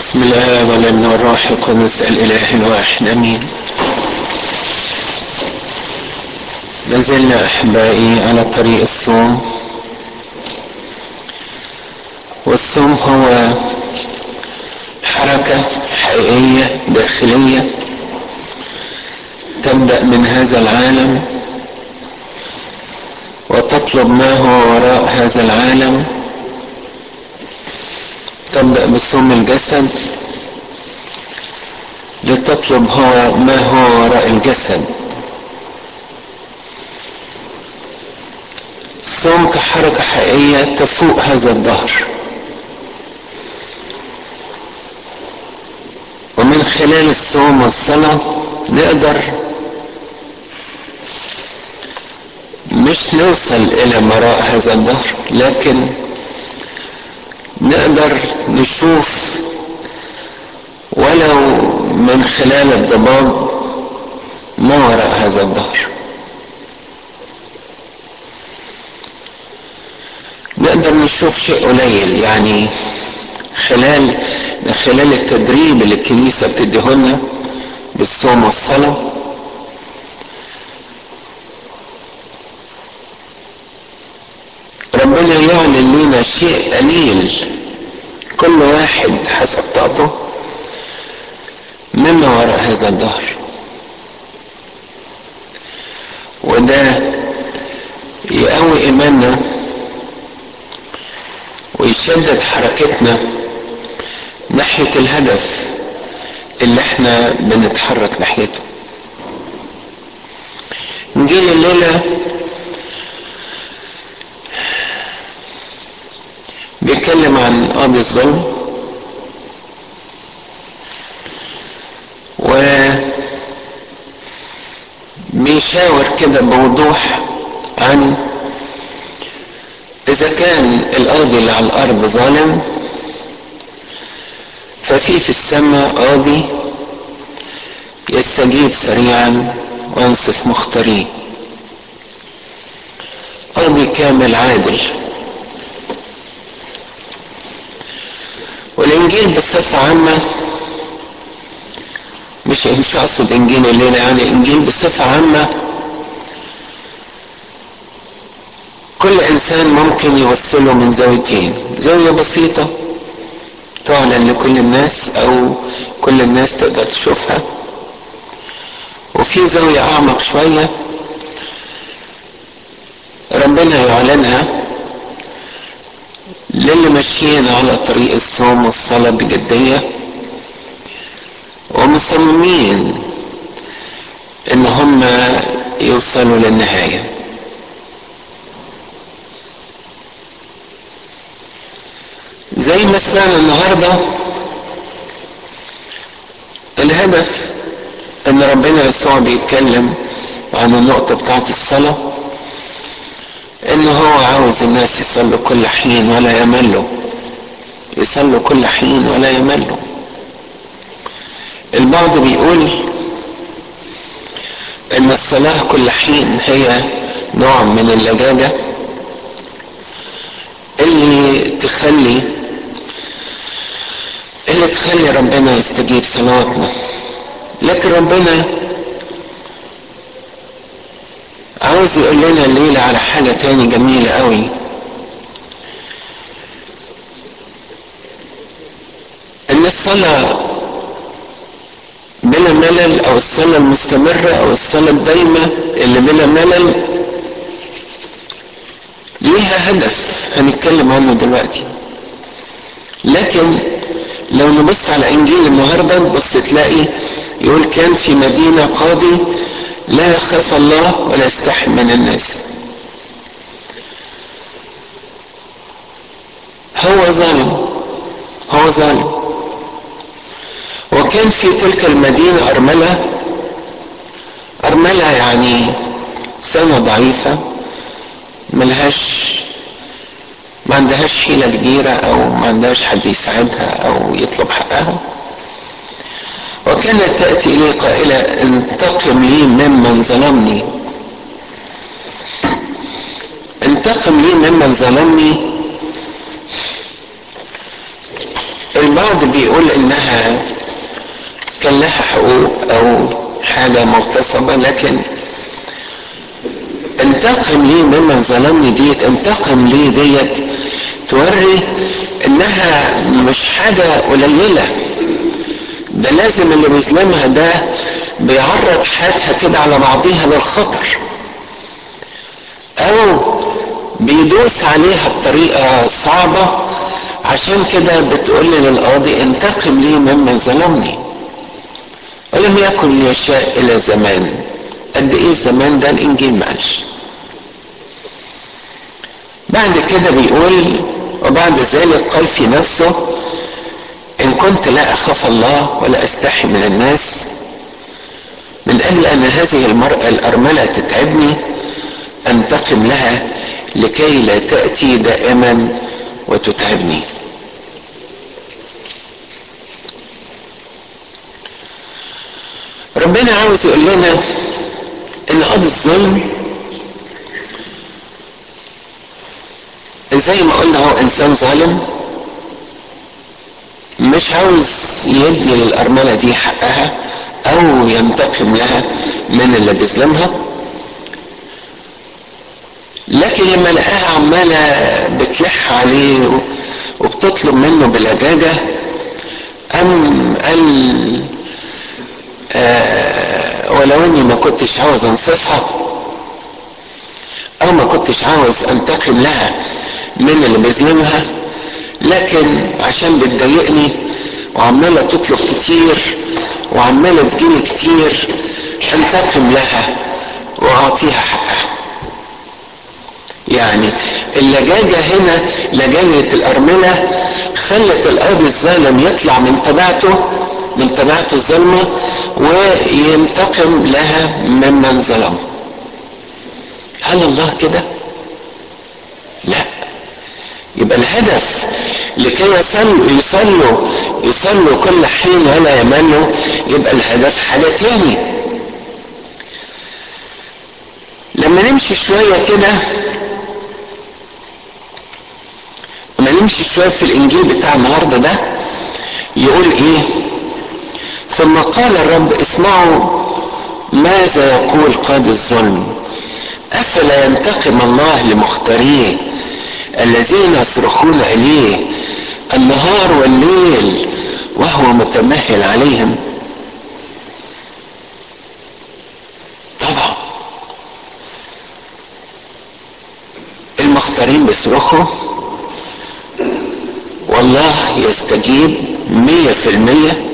بسم الله والابن والروح القدس الاله الواحد امين ما زلنا احبائي على طريق الصوم والصوم هو حركه حقيقيه داخليه تبدا من هذا العالم وتطلب ما هو وراء هذا العالم تبدأ بصوم الجسد لتطلب هو ما هو وراء الجسد الصوم كحركة حقيقية تفوق هذا الظهر ومن خلال الصوم والصلاة نقدر مش نوصل إلى وراء هذا الظهر لكن نقدر نشوف ولو من خلال الضباب ما وراء هذا الظهر نقدر نشوف شيء قليل يعني خلال من خلال التدريب اللي الكنيسة بتديهولنا بالصوم والصلاة ربنا يعلن لنا شيء قليل كل واحد حسب طاقته مما وراء هذا الظهر وده يقوي ايماننا ويشدد حركتنا ناحية الهدف اللي احنا بنتحرك ناحيته انجيل الليله بيتكلم عن قاضي الظلم و بيشاور كده بوضوح عن اذا كان القاضي اللي على الارض ظالم ففي في السماء قاضي يستجيب سريعا وينصف مختاريه قاضي كامل عادل والانجيل بصفة عامة مش مش اقصد انجيل الليلة يعني انجيل بصفة عامة كل انسان ممكن يوصله من زاويتين زاوية بسيطة تعلن لكل الناس او كل الناس تقدر تشوفها وفي زاوية اعمق شوية ربنا يعلنها للي ماشيين على طريق الصوم والصلاة بجدية ومصممين ان هم يوصلوا للنهاية زي ما سمعنا النهاردة الهدف ان ربنا يسوع بيتكلم عن النقطة بتاعت الصلاة ان هو عاوز الناس يصلوا كل حين ولا يملوا يصلوا كل حين ولا يملوا البعض بيقول ان الصلاة كل حين هي نوع من اللجاجة اللي تخلي اللي تخلي ربنا يستجيب صلواتنا لكن ربنا عاوز يقول لنا الليلة على حاجة تاني جميلة قوي ان الصلاة بلا ملل او الصلاة المستمرة او الصلاة الدايمة اللي بلا ملل ليها هدف هنتكلم عنه دلوقتي لكن لو نبص على انجيل النهارده نبص تلاقي يقول كان في مدينة قاضي لا يخاف الله ولا يستحي من الناس هو ظالم هو ظالم وكان في تلك المدينة أرملة أرملة يعني سنة ضعيفة ملهاش ما عندهاش حيلة كبيرة أو ما عندهاش حد يساعدها أو يطلب حقها وكانت تأتي إليه قائلة انتقم لي ممن ظلمني انتقم لي ممن ظلمني البعض بيقول انها كان لها حقوق او حاجة مغتصبة لكن انتقم لي ممن ظلمني ديت انتقم لي ديت توري انها مش حاجة قليلة ده لازم اللي بيظلمها ده بيعرض حياتها كده على بعضيها للخطر او بيدوس عليها بطريقة صعبة عشان كده بتقول للقاضي انتقم لي ممن ظلمني ولم يكن يشاء الى زمان قد ايه الزمان ده الانجيل ما قالش بعد كده بيقول وبعد ذلك قال في نفسه ان كنت لا اخاف الله ولا استحي من الناس من اجل ان هذه المرأة الارملة تتعبني انتقم لها لكي لا تأتي دائما وتتعبني ربنا عاوز يقول لنا ان قاضي الظلم زي ما قلنا هو انسان ظالم مش عاوز يدي للارمله دي حقها او ينتقم لها من اللي بيظلمها لكن لما لقاها عماله بتلح عليه وبتطلب منه بلجاجه قام قال آه ولو اني ما كنتش عاوز انصفها او ما كنتش عاوز انتقم لها من اللي بيظلمها لكن عشان بتضايقني وعماله تطلب كتير وعماله تجيني كتير انتقم لها واعطيها حقها يعني اللجاجة هنا لجاجة الأرملة خلت الأب الظالم يطلع من طبيعته من طبيعته الظلمة وينتقم لها ممن ظلمه هل الله كده؟ لا يبقى الهدف لكي يصلوا يصلوا يصلوا كل حين ولا يملوا يبقى الهدف حاجة تاني لما نمشي شوية كده لما نمشي شوية في الإنجيل بتاع النهاردة ده يقول إيه ثم قال الرب اسمعوا ماذا يقول قاضي الظلم أفلا ينتقم الله لمختاريه الذين يصرخون إليه النهار والليل وهو متمهل عليهم طبعا المختارين بيصرخوا والله يستجيب مية في المية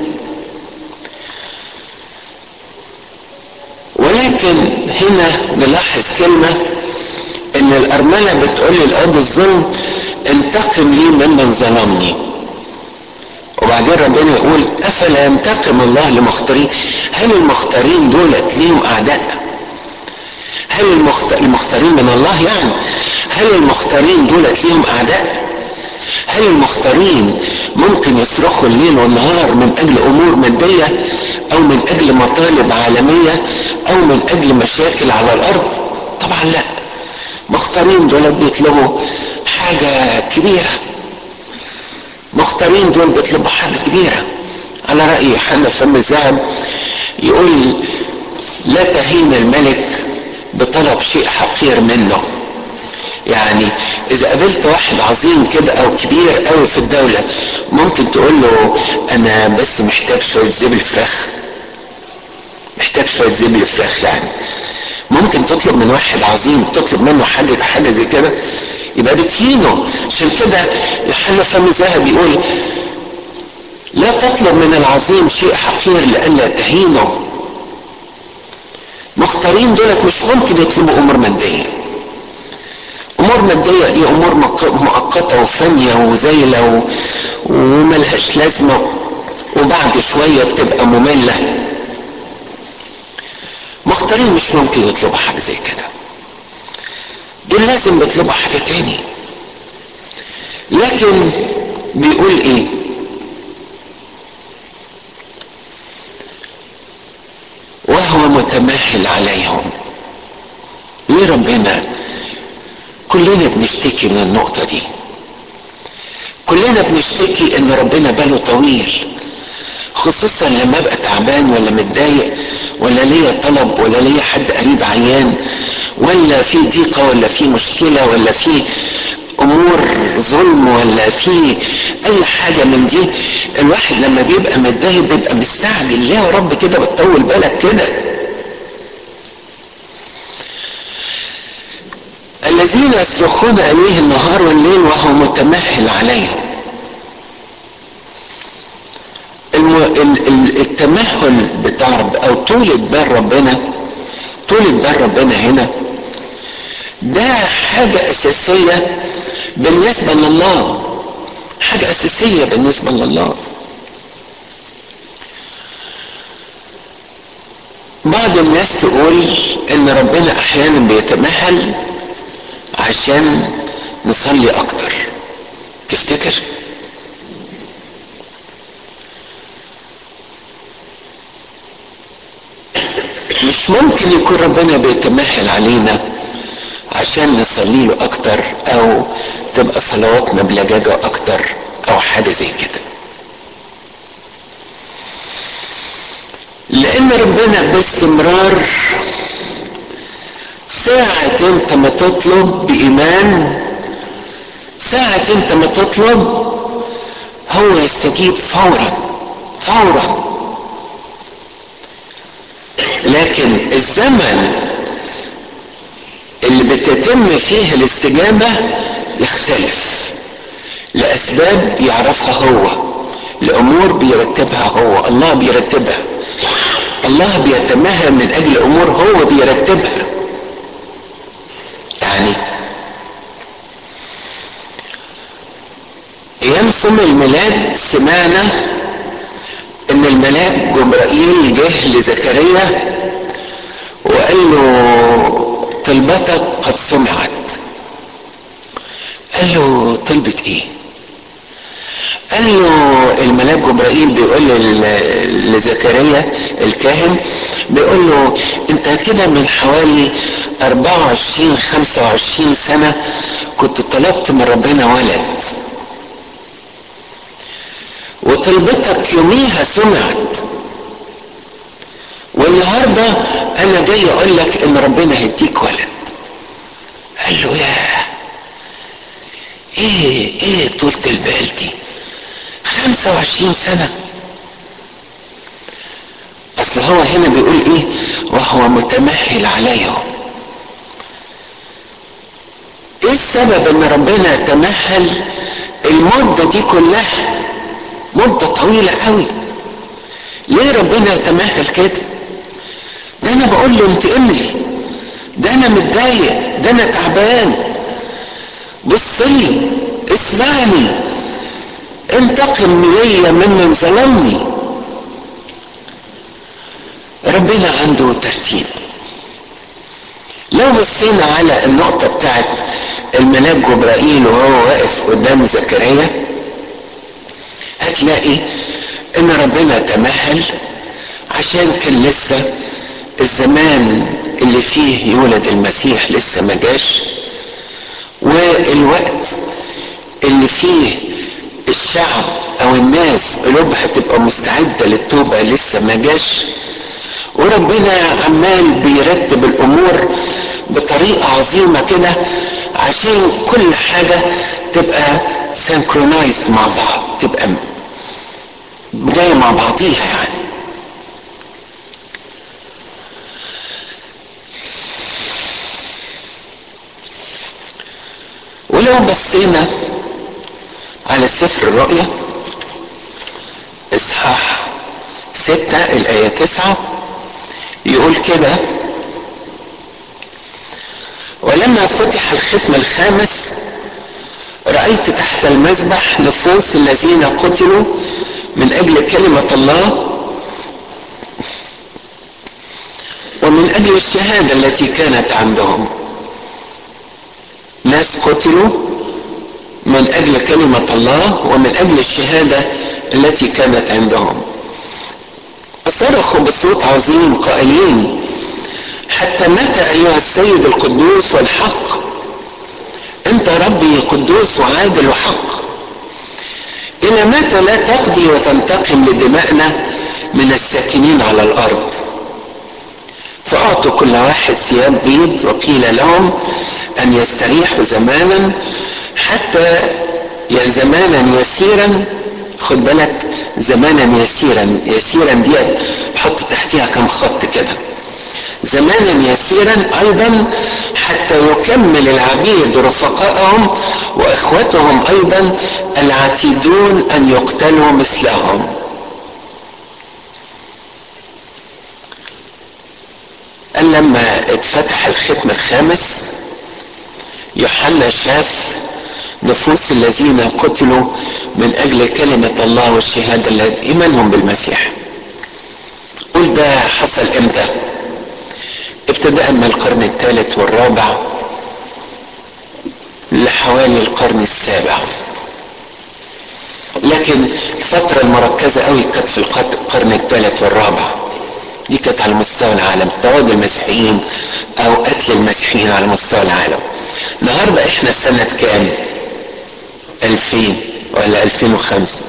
ولكن هنا نلاحظ كلمة ان الارملة بتقول للاب الظلم انتقم لي ممن ظلمني وبعدين ربنا يقول افلا ينتقم الله لمختارين هل المختارين دولت ليهم اعداء هل المخت... المختارين من الله يعني هل المختارين دولت ليهم اعداء هل المختارين ممكن يصرخوا الليل والنهار من اجل امور ماديه او من اجل مطالب عالميه او من اجل مشاكل على الارض طبعا لا مختارين دول بيطلبوا حاجه كبيره مختارين دول بيطلبوا حاجه كبيره على راي حنا فم الذهب يقول لا تهين الملك بطلب شيء حقير منه يعني اذا قابلت واحد عظيم كده او كبير قوي في الدولة ممكن تقول له انا بس محتاج شوية زبل فراخ محتاج شوية زبل فراخ يعني ممكن تطلب من واحد عظيم تطلب منه حاجة حاجة زي كده يبقى بتهينه عشان كده يوحنا فم الذهب يقول لا تطلب من العظيم شيء حقير لئلا تهينه مختارين دولت مش ممكن يطلبوا امور ماديه امور ماديه دي امور مؤقته وفانيه وزايله وملهاش لازمه وبعد شويه بتبقى ممله مختارين مش ممكن يطلبوا حاجه زي كده دول لازم بيطلبوا حاجه تاني لكن بيقول ايه وهو متمهل عليهم ليه ربنا كلنا بنشتكي من النقطة دي كلنا بنشتكي ان ربنا باله طويل خصوصا لما ابقى تعبان ولا متضايق ولا ليا طلب ولا ليا حد قريب عيان ولا في ضيقة ولا في مشكلة ولا في امور ظلم ولا في اي حاجة من دي الواحد لما بيبقى متضايق بيبقى مستعجل ليه يا رب كده بتطول بالك كده الذين يصرخون اليه النهار والليل وهو متمهل عليهم التمهل بتاع او طولة بال ربنا طولة بال ربنا هنا ده حاجة أساسية بالنسبة لله حاجة أساسية بالنسبة لله بعض الناس تقول إن ربنا أحيانا بيتمهل عشان نصلي أكتر تفتكر؟ مش ممكن يكون ربنا بيتمهل علينا عشان نصلي له اكتر او تبقى صلواتنا بلجاجة اكتر او حاجة زي كده لان ربنا باستمرار ساعة انت ما تطلب بايمان ساعة انت ما تطلب هو يستجيب فورا فورا لكن الزمن اللي بتتم فيه الاستجابة يختلف لأسباب يعرفها هو لأمور بيرتبها هو الله بيرتبها الله بيتمهل من أجل أمور هو بيرتبها يعني أيام صوم الميلاد سمعنا ان الملاك جبرائيل جه لزكريا وقال له طلبتك قد سمعت قال له طلبة ايه قال له الملاك جبرائيل بيقول لزكريا الكاهن بيقول له انت كده من حوالي 24 25 سنة كنت طلبت من ربنا ولد وطلبتك يوميها سمعت والنهارده انا جاي اقول لك ان ربنا هيديك ولد قال له يا ايه ايه طولة البال دي خمسة وعشرين سنة اصل هو هنا بيقول ايه وهو متمهل عليهم ايه السبب ان ربنا تمهل المدة دي كلها مدة طويلة قوي ليه ربنا يتمهل كده ده انا بقول له انتقم لي ده انا متضايق ده انا تعبان بص لي اسمعني انتقم ليا ممن ظلمني ربنا عنده ترتيب لو بصينا على النقطة بتاعت الملاك جبرائيل وهو واقف قدام زكريا هتلاقي ان ربنا تمهل عشان كان لسه الزمان اللي فيه يولد المسيح لسه ما جاش والوقت اللي فيه الشعب او الناس قلوبها تبقى مستعدة للتوبة لسه ما جاش وربنا عمال بيرتب الامور بطريقة عظيمة كده عشان كل حاجة تبقى سينكرونايزد مع بعض تبقى جاية مع بعضيها يعني ولو بصينا على سفر الرؤيا اصحاح ستة الآية تسعة يقول كده ولما فتح الختم الخامس رأيت تحت المذبح نفوس الذين قتلوا من أجل كلمة الله ومن أجل الشهادة التي كانت عندهم ناس قتلوا من أجل كلمة الله ومن أجل الشهادة التي كانت عندهم صرخوا بصوت عظيم قائلين حتى متى أيها السيد القدوس والحق أنت ربي قدوس وعادل وحق الى متى لا تقضي وتنتقم لدمائنا من الساكنين على الارض فاعطوا كل واحد ثياب بيض وقيل لهم ان يستريحوا زمانا حتى يا زمانا يسيرا خد بالك زمانا يسيرا يسيرا دي حط تحتها كم خط كده زمانا يسيرا ايضا حتى يكمل العبيد رفقائهم واخوتهم ايضا العتيدون ان يقتلوا مثلهم قال لما اتفتح الختم الخامس يوحنا شاف نفوس الذين قتلوا من اجل كلمة الله والشهادة ايمانهم بالمسيح قول ده حصل امتى ابتداء من القرن الثالث والرابع لحوالي القرن السابع لكن الفترة المركزة قوي كانت في القرن الثالث والرابع دي كانت على مستوى العالم طرد المسيحيين او قتل المسيحيين على مستوى العالم النهاردة احنا سنة كام 2000 ولا 2005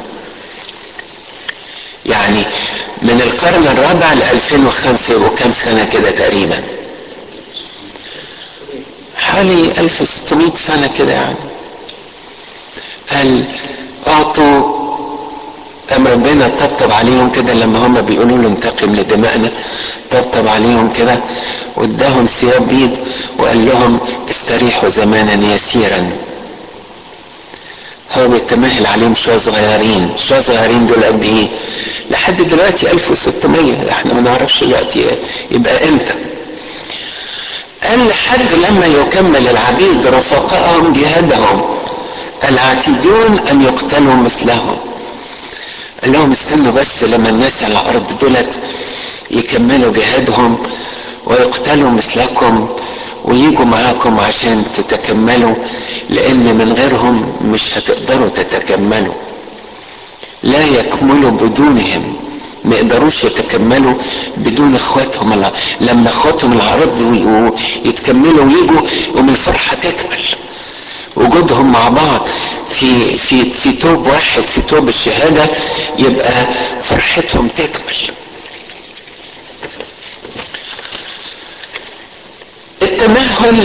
يعني من القرن الرابع ل 2005 يبقوا كام سنة كده تقريبا حوالي 1600 سنة كده يعني قال اعطوا أم ربنا طبطب عليهم كده لما هم بيقولوا له انتقم لدمائنا طبطب عليهم كده واداهم ثياب بيض وقال لهم استريحوا زمانا يسيرا هو بيتمهل عليهم شوية صغيرين شوية صغيرين دول قد ايه لحد دلوقتي 1600 احنا ما نعرفش دلوقتي يبقى امتى قال لحد لما يكمل العبيد رفقائهم جهادهم العاتدون ان يقتلوا مثلهم قال لهم استنوا بس لما الناس على الارض دولت يكملوا جهادهم ويقتلوا مثلكم ويجوا معاكم عشان تتكملوا لان من غيرهم مش هتقدروا تتكملوا لا يكملوا بدونهم ما يقدروش يتكملوا بدون اخواتهم الع... لما اخواتهم العرض يتكملوا ويجوا يوم الفرحه تكمل وجودهم مع بعض في في في توب واحد في توب الشهاده يبقى فرحتهم تكمل التمهل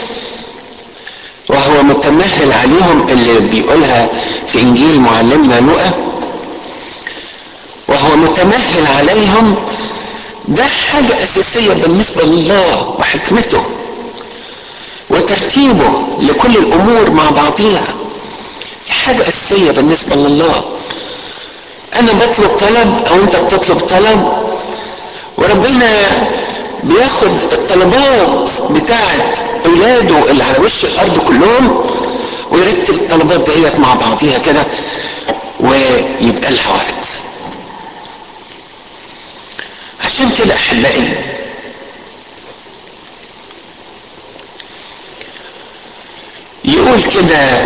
وهو متمهل عليهم اللي بيقولها في انجيل معلمنا لوقا وهو متمهل عليهم ده حاجة أساسية بالنسبة لله وحكمته وترتيبه لكل الأمور مع بعضيها حاجة أساسية بالنسبة لله أنا بطلب طلب أو أنت بتطلب طلب وربنا بياخد الطلبات بتاعت اولاده اللي على وش الارض كلهم ويرتب الطلبات ديت مع بعضيها كده ويبقى لها وقت عشان كده احبائي يقول كده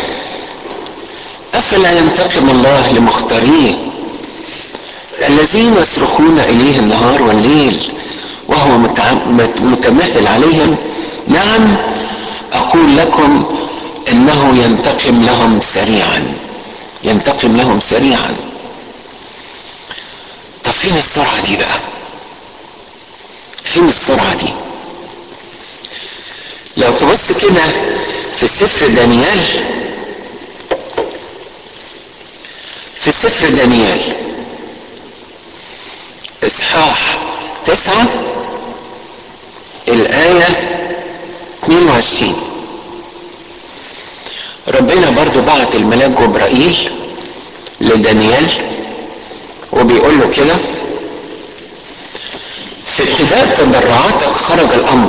افلا ينتقم الله لمختاريه الذين يصرخون اليه النهار والليل وهو متمهل عليهم نعم اقول لكم انه ينتقم لهم سريعا ينتقم لهم سريعا طب فين السرعه دي بقى فين السرعه دي لو تبص كده في سفر دانيال في سفر دانيال اصحاح تسعة الآية 22 ربنا برضو بعت الملاك جبرائيل لدانيال وبيقول له كده في ابتداء تضرعاتك خرج الأمر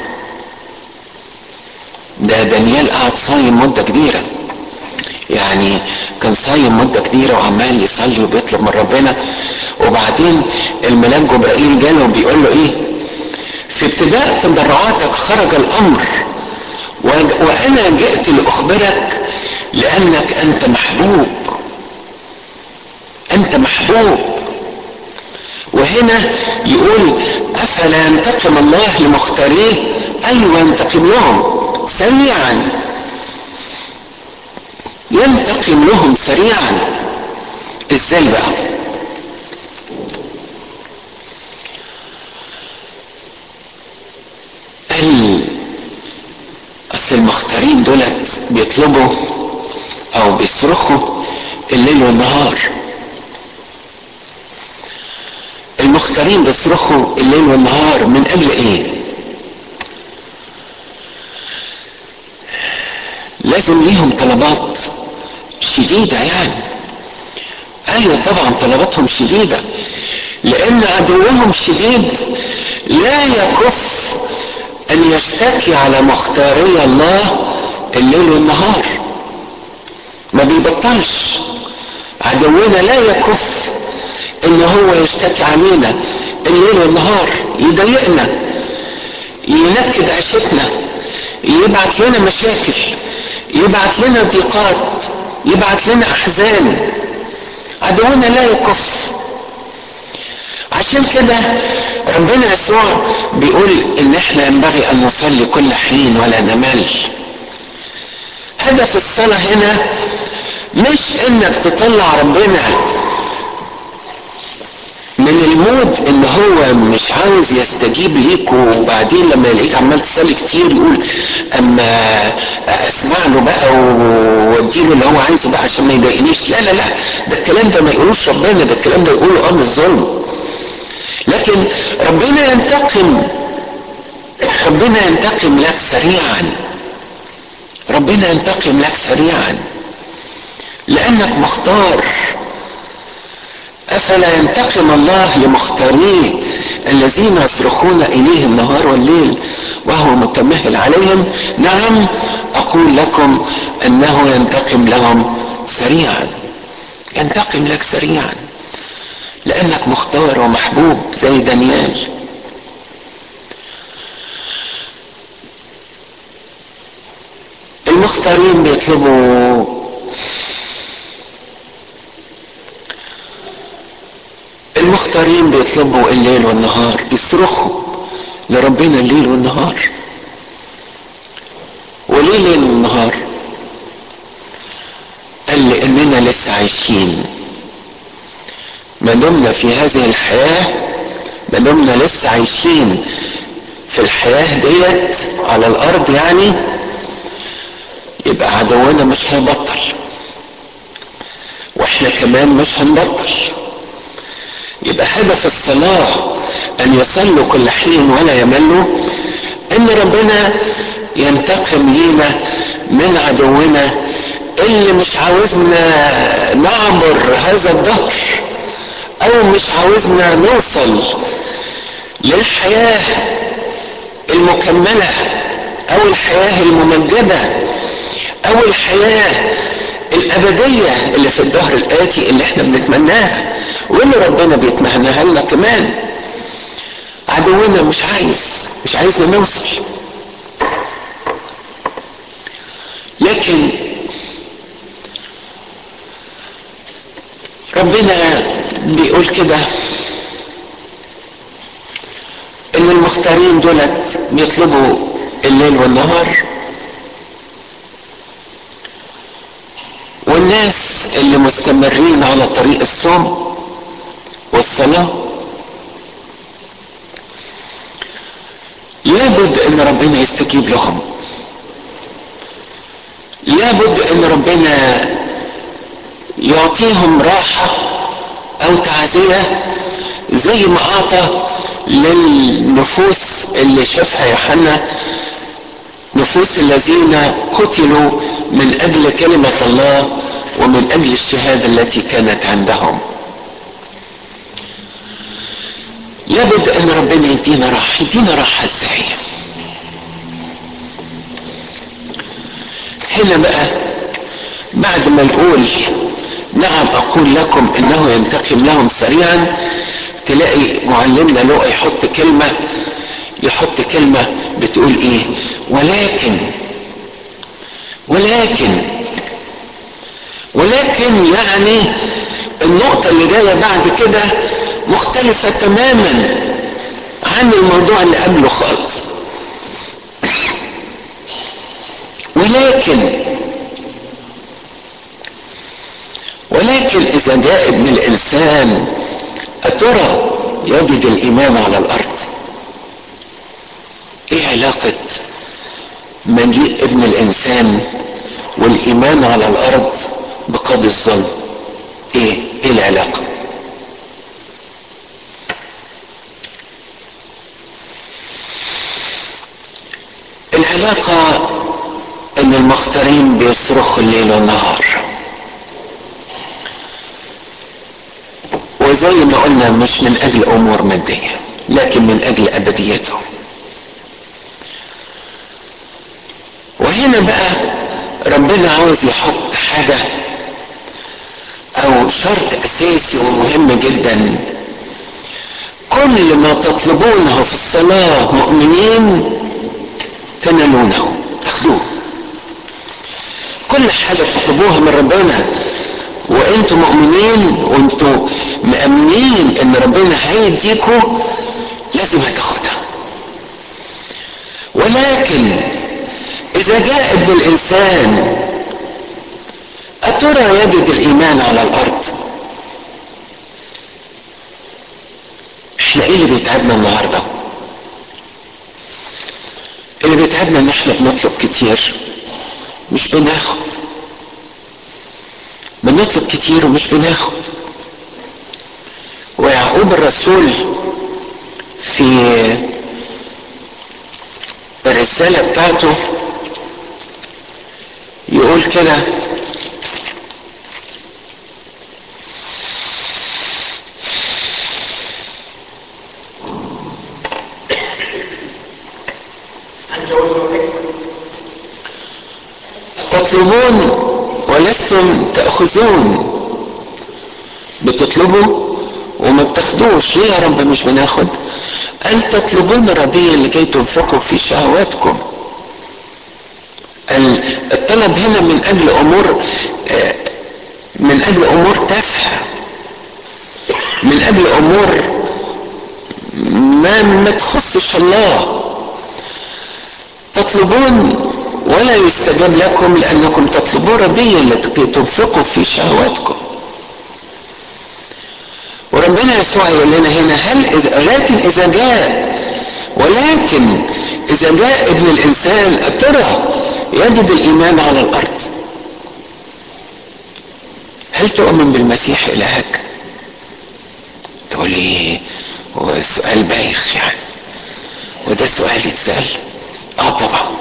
ده دانيال قعد صايم مدة كبيرة يعني كان صايم مدة كبيرة وعمال يصلي وبيطلب من ربنا وبعدين الملاك جبرائيل جاله وبيقول له ايه في ابتداء تضرعاتك خرج الامر وانا جئت لاخبرك لانك انت محبوب انت محبوب وهنا يقول افلا ينتقم الله لمختاريه ايوه ينتقم لهم سريعا ينتقم لهم سريعا ازاي بقى قال اصل المختارين دولت بيطلبوا او بيصرخوا الليل والنهار المختارين بيصرخوا الليل والنهار من اجل ايه لازم ليهم طلبات شديدة يعني ايوه طبعا طلباتهم شديدة لان عدوهم شديد لا يكف ان يشتكي على مختاري الله الليل والنهار ما بيبطلش عدونا لا يكف ان هو يشتكي علينا الليل والنهار يضايقنا ينكد عيشتنا يبعت لنا مشاكل يبعت لنا ضيقات يبعت لنا احزان عدونا لا يكف عشان كده ربنا يسوع بيقول ان احنا ينبغي ان نصلي كل حين ولا نمل هدف الصلاة هنا مش انك تطلع ربنا من المود ان هو مش عاوز يستجيب ليك وبعدين لما يلاقيك عمال تصلي كتير يقول اما اسمع له بقى واديله اللي هو عايزه بقى عشان ما يضايقنيش لا لا لا ده الكلام ده ما يقولوش ربنا ده الكلام ده يقوله اه الظلم لكن ربنا ينتقم ربنا ينتقم لك سريعا ربنا ينتقم لك سريعا لانك مختار افلا ينتقم الله لمختاريه الذين يصرخون اليه النهار والليل وهو متمهل عليهم نعم اقول لكم انه ينتقم لهم سريعا ينتقم لك سريعا لانك مختار ومحبوب زي دانيال المختارين بيطلبوا المختارين بيطلبوا الليل والنهار بيصرخوا لربنا الليل والنهار وليه ليل والنهار قال لاننا لسه عايشين ما دمنا في هذه الحياة ما دمنا لسه عايشين في الحياة ديت على الارض يعني يبقى عدونا مش هيبطل واحنا كمان مش هنبطل يبقى هدف الصلاة أن يصلوا كل حين ولا يملوا إن ربنا ينتقم لينا من عدونا اللي مش عاوزنا نعبر هذا الدهر أو مش عاوزنا نوصل للحياة المكملة أو الحياة الممجدة أو الحياة الأبدية اللي في الدهر الآتي اللي احنا بنتمناها واللي ربنا بيتمناها لنا كمان عدونا مش عايز مش عايزنا نوصل لكن ربنا بيقول كده ان المختارين دولت بيطلبوا الليل والنهار والناس اللي مستمرين على طريق الصوم والصلاة لابد ان ربنا يستجيب لهم لابد ان ربنا يعطيهم راحة او تعزية زي ما اعطى للنفوس اللي شافها يوحنا نفوس الذين قتلوا من اجل كلمة الله ومن اجل الشهادة التي كانت عندهم لابد ان ربنا يدينا راحة يدينا راحة ازاي هنا بقى بعد ما نقول نعم اقول لكم انه ينتقم لهم سريعا تلاقي معلمنا لو يحط كلمة يحط كلمة بتقول ايه ولكن ولكن ولكن يعني النقطة اللي جاية بعد كده مختلفة تماما عن الموضوع اللي قبله خالص ولكن اذا جاء ابن الانسان اترى يجد الايمان على الارض ايه علاقة مجيء ابن الانسان والايمان على الارض بقاضي الظلم ايه ايه العلاقة العلاقة ان المختارين بيصرخوا الليل والنهار وزي ما قلنا مش من اجل امور مادية لكن من اجل ابديتهم وهنا بقى ربنا عاوز يحط حاجة او شرط اساسي ومهم جدا كل ما تطلبونه في الصلاة مؤمنين تنالونه تاخدوه كل حاجة تطلبوها من ربنا وانتم مؤمنين وانتم مأمنين ان ربنا هيديكوا لازم هتاخدها ولكن اذا جاء ابن الانسان اترى يجد الايمان على الارض احنا ايه اللي بيتعبنا النهارده اللي بيتعبنا ان احنا بنطلب كتير مش بناخد بنطلب كتير ومش بناخد ويعقوب الرسول في الرسالة بتاعته يقول كده تطلبون ولستم تأخذون بتطلبوا وما بتاخدوش ليه يا رب مش بناخد قال تطلبون رديا لكي تنفقوا في شهواتكم الطلب هنا من اجل امور من اجل امور تافهه من اجل امور ما ما تخصش الله تطلبون ولا يستجاب لكم لانكم تطلبون رديا لكي تنفقوا في شهواتكم وربنا يسوع يقول لنا هنا هل إذا لكن اذا جاء ولكن اذا جاء ابن الانسان اترى يجد الايمان على الارض هل تؤمن بالمسيح الهك تقول لي هو سؤال بايخ يعني وده سؤال يتسال اه طبعا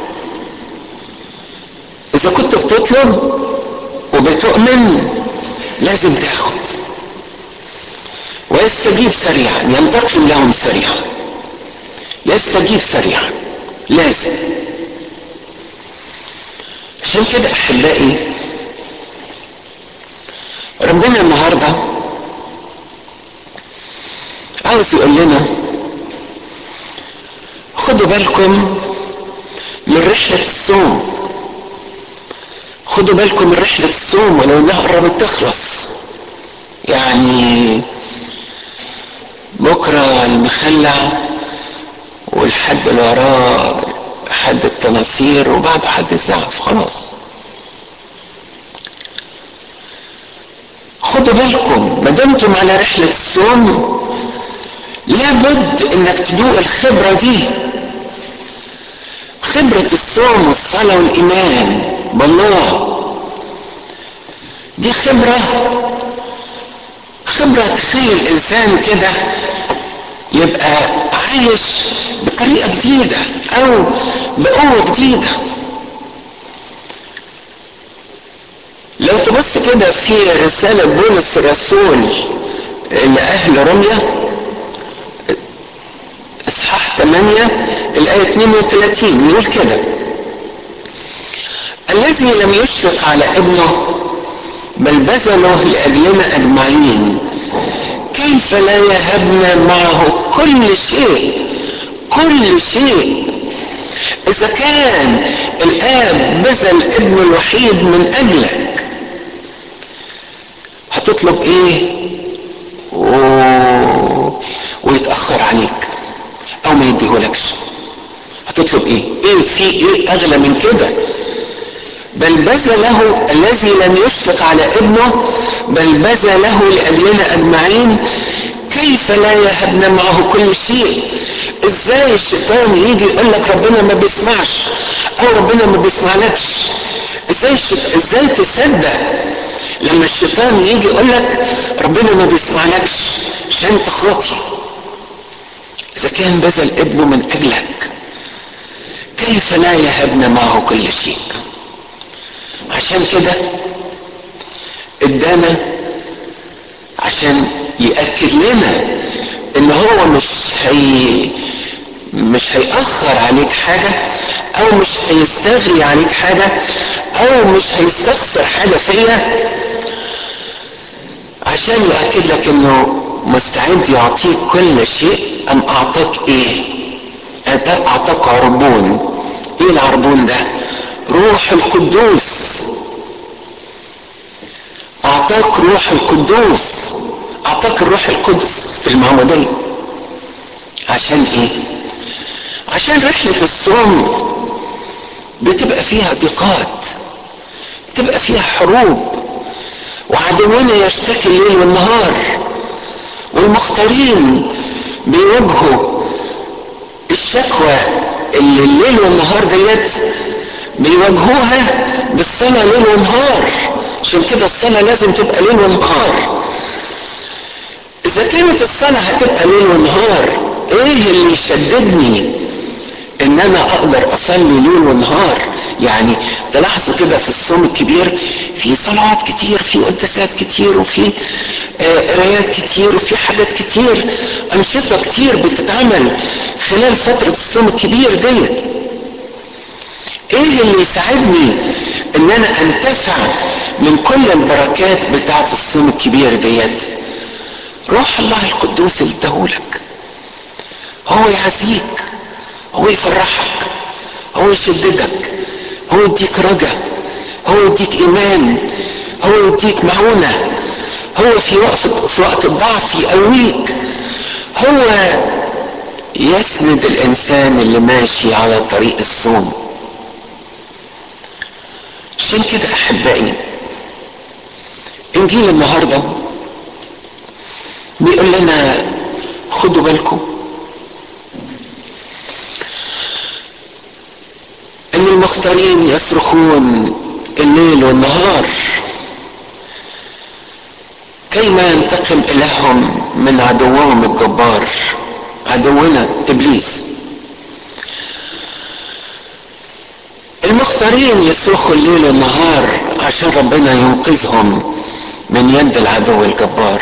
اذا كنت بتطلب وبتؤمن لازم تاخد ويستجيب سريعا ينتقم لهم سريعا يستجيب سريعا لازم عشان كده احبائي ربنا النهارده عاوز يقول لنا خدوا بالكم من رحلة الصوم خدوا بالكم من رحلة الصوم ولو انها قربت تخلص يعني بكرة المخلع والحد اللي وراه حد التناصير وبعد حد الزعف خلاص خدوا بالكم ما دمتم على رحلة الصوم لابد انك تدوق الخبرة دي خبرة الصوم والصلاة والإيمان بالله دي خبرة خبرة تخلي الإنسان كده يبقى عايش بطريقة جديدة أو بقوة جديدة لو تبص كده في رسالة بولس الرسول لأهل روميا إصحاح 8 الآية 32 يقول كده الذي لم يشفق على ابنه بل بذله لأجلنا أجمعين كيف لا يهبنا معه كل شيء كل شيء إذا كان الآب بذل ابنه الوحيد من أجلك هتطلب إيه و... ويتأخر عليك أو ما يديهولكش هتطلب إيه إيه في إيه أغلى من كده بل بذله الذي لم يشفق على ابنه بل بذله لاجلنا اجمعين كيف لا يهبنا معه كل شيء ازاي الشيطان يجي يقول لك ربنا ما بيسمعش او ربنا ما بيسمعلكش ازاي الشيط... ازاي تصدق لما الشيطان يجي يقول لك ربنا ما بيسمعلكش عشان انت خاطي اذا كان بذل ابنه من اجلك كيف لا يهبنا معه كل شيء عشان كده ادانا عشان يأكد لنا ان هو مش هي مش هيأخر عليك حاجة او مش هيستغني عليك حاجة او مش هيستخسر حاجة فيا عشان يأكد لك انه مستعد يعطيك كل شيء ام اعطاك ايه اعطاك عربون ايه العربون ده روح القدوس اعطاك روح القدوس اعطاك الروح القدس في المعمودية عشان ايه عشان رحلة الصوم بتبقى فيها ضيقات بتبقى فيها حروب وعدونا يشتكي الليل والنهار والمختارين بيواجهوا الشكوى اللي الليل والنهار ديت بيواجهوها بالصلاة ليل ونهار عشان كده الصلاة لازم تبقى ليل ونهار إذا كانت الصلاة هتبقى ليل ونهار إيه اللي يشددني إن أنا أقدر أصلي ليل ونهار يعني تلاحظوا كده في الصوم الكبير في صلوات كتير في قداسات كتير وفي قرايات كتير وفي حاجات كتير أنشطة كتير بتتعمل خلال فترة الصوم الكبير ديت ايه اللي يساعدني ان انا انتفع من كل البركات بتاعت الصوم الكبير ديت روح الله القدوس اللي اداهولك هو يعزيك هو يفرحك هو يشددك هو يديك رجا هو يديك ايمان هو يديك معونه هو في وقت في وقت الضعف يقويك هو يسند الانسان اللي ماشي على طريق الصوم عشان كده احبائي انجيل النهارده بيقول لنا خدوا بالكم ان المختارين يصرخون الليل والنهار كيما ينتقم الههم من عدوهم الجبار عدونا ابليس المختارين يصرخوا الليل والنهار عشان ربنا ينقذهم من يد العدو الجبار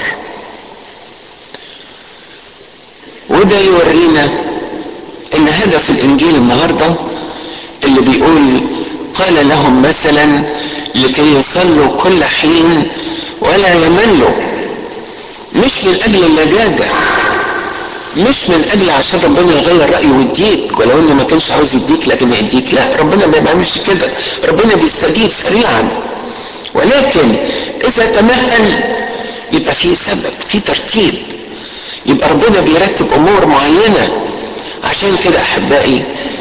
وده يورينا ان هدف الانجيل النهارده اللي بيقول قال لهم مثلا لكي يصلوا كل حين ولا يملوا مش من اجل اللجاجه مش من اجل عشان ربنا يغير رايه ويديك ولو انه ما كانش عاوز يديك لكن يديك لا ربنا ما بيعملش كده ربنا بيستجيب سريعا ولكن اذا تمهل يبقى في سبب في ترتيب يبقى ربنا بيرتب امور معينه عشان كده احبائي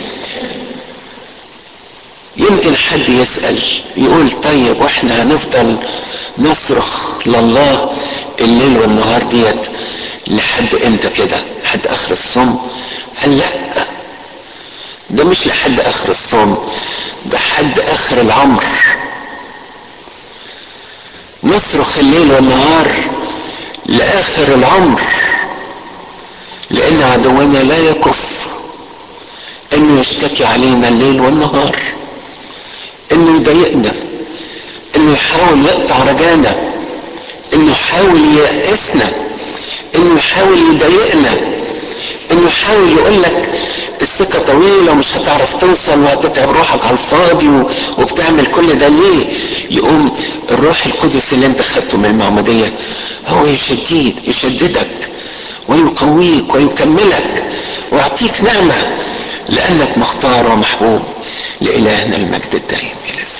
يمكن حد يسال يقول طيب واحنا هنفضل نصرخ لله الليل والنهار ديت لحد امتى كده لحد اخر الصوم قال لا ده مش لحد اخر الصوم ده حد اخر العمر نصرخ الليل والنهار لاخر العمر لان عدونا لا يكف انه يشتكي علينا الليل والنهار انه يضايقنا انه يحاول يقطع رجانا انه يحاول ييأسنا انه يحاول يضايقنا انه يحاول يقول لك السكة طويلة ومش هتعرف توصل وهتتعب روحك على الفاضي وبتعمل كل ده ليه؟ يقوم الروح القدس اللي انت خدته من المعمودية هو يشديد يشددك ويقويك ويكملك ويعطيك نعمة لأنك مختار ومحبوب لإلهنا المجد الدائم إلى